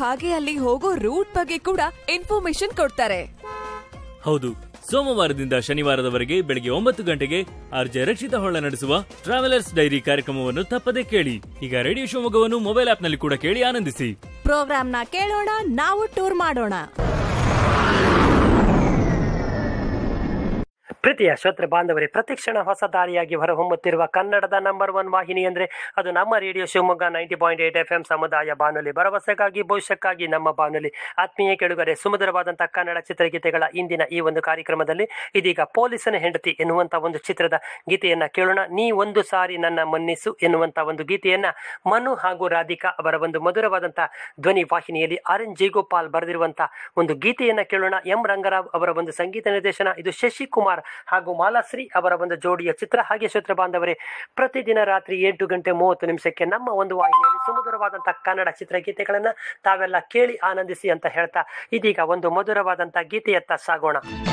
ಹಾಗೆ ಅಲ್ಲಿ ಹೋಗೋ ರೂಟ್ ಬಗ್ಗೆ ಕೂಡ ಇನ್ಫಾರ್ಮೇಶನ್ ಕೊಡ್ತಾರೆ ಹೌದು ಸೋಮವಾರದಿಂದ ಶನಿವಾರದವರೆಗೆ ಬೆಳಗ್ಗೆ ಒಂಬತ್ತು ಗಂಟೆಗೆ ಆರ್ಜೆ ರಕ್ಷಿತ ಹೊಳ್ಳ ನಡೆಸುವ ಟ್ರಾವೆಲರ್ಸ್ ಡೈರಿ ಕಾರ್ಯಕ್ರಮವನ್ನು ತಪ್ಪದೆ ಕೇಳಿ ಈಗ ರೇಡಿಯೋ ಶಿವಮೊಗ್ಗವನ್ನು ಮೊಬೈಲ್ ಆಪ್ನಲ್ಲಿ ಕೂಡ ಕೇಳಿ ಆನಂದಿಸಿ ಪ್ರೋಗ್ರಾಮ್ನ ಕೇಳೋಣ ನಾವು ಟೂರ್ ಮಾಡೋಣ ಪ್ರೀತಿಯ ಶ್ರೋತೃ ಬಾಂಧವರೇ ಪ್ರತಿಕ್ಷಣ ಹೊಸ ದಾರಿಯಾಗಿ ಹೊರಹೊಮ್ಮುತ್ತಿರುವ ಕನ್ನಡದ ನಂಬರ್ ಒನ್ ವಾಹಿನಿ ಅಂದರೆ ಅದು ನಮ್ಮ Radio Shivamogga ninety point eight F M ಸಮುದಾಯ ಬಾನುಲಿ ಭರವಸೆಗಾಗಿ ಭವಿಷ್ಯಕ್ಕಾಗಿ ನಮ್ಮ ಬಾನುಲಿ ಆತ್ಮೀಯ ಕೆಡುಗರೆ ಸುಮಧುರವಾದಂತಹ ಕನ್ನಡ ಚಿತ್ರಗೀತೆಗಳ ಇಂದಿನ ಈ ಒಂದು ಕಾರ್ಯಕ್ರಮದಲ್ಲಿ ಇದೀಗ ಪೊಲೀಸನ ಹೆಂಡತಿ ಎನ್ನುವಂಥ ಒಂದು ಚಿತ್ರದ ಗೀತೆಯನ್ನ ಕೇಳೋಣ ನೀ ಒಂದು ಸಾರಿ ನನ್ನ ಮನ್ನಿಸು ಎನ್ನುವಂಥ ಒಂದು ಗೀತೆಯನ್ನ ಮನು ಹಾಗೂ ರಾಧಿಕಾ ಅವರ ಒಂದು ಮಧುರವಾದಂತಹ ಧ್ವನಿ ವಾಹಿನಿಯಲ್ಲಿ ಆರ್ ಎನ್ ಜಯಗೋಪಾಲ್ ಬರೆದಿರುವಂಥ ಒಂದು ಗೀತೆಯನ್ನ ಕೇಳೋಣ ಎಂ ರಂಗರಾವ್ ಅವರ ಒಂದು ಸಂಗೀತ ನಿರ್ದೇಶನ ಇದು ಶಶಿಕುಮಾರ್ ಹಾಗೂ ಮಾಲಾಶ್ರೀ ಅವರ ಒಂದು ಜೋಡಿಯ ಚಿತ್ರ ಹಾಗೆ ಶ್ರೋತ್ರ ಬಾಂಧವರೇ ಪ್ರತಿದಿನ ರಾತ್ರಿ ಎಂಟು ಗಂಟೆ ಮೂವತ್ತು ನಿಮಿಷಕ್ಕೆ ನಮ್ಮ ಒಂದು ವಾಹಿನಿಯಲ್ಲಿ ಸುಮಧುರವಾದಂತಹ ಕನ್ನಡ ಚಿತ್ರಗೀತೆಗಳನ್ನ ತಾವೆಲ್ಲ ಕೇಳಿ ಆನಂದಿಸಿ ಅಂತ ಹೇಳ್ತಾ ಇದೀಗ ಒಂದು ಮಧುರವಾದಂತಹ ಗೀತೆಯತ್ತ ಸಾಗೋಣ